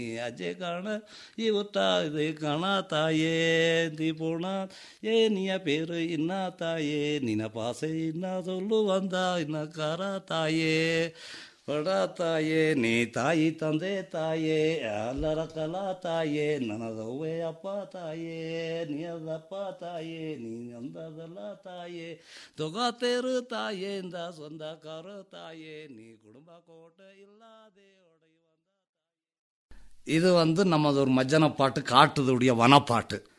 ಅಜ್ಜೆ ಕಾಣ ಇವತ್ತ இது காண தாயே நீ போனா ஏ நீய பேரு இன்னா தாயே நின பாசை இன்னா சொல்லு வந்தா இನ್ನ ಕಾರ ತಾಯೇ ಬಡ ತಾಯೇ ನೀ ತಾಯಿ ತಂದೆ ತಾಯೇ ಎಲ್ಲರ ಕಲಾ ತಾಯೇ ನನದವ್ವೆ ಅಪ್ಪ ತಾಯೇ ನೀ ಅದಪ್ಪ ತಾಯೇ ನೀ ಅಂದದಲ್ಲ ತಾಯೇ ತೊಗತೇರು ತಾಯೇಂದ ಸ್ವಂದಕಾರ ತಾಯೇ ನೀ ಕುಡುಂಬ ಕೋಟೆ ಇಲ್ಲದೆ இது வந்து நமது ஒரு மஜ்ஜன பாட்டு காட்டுதுடைய வனப்பாட்டு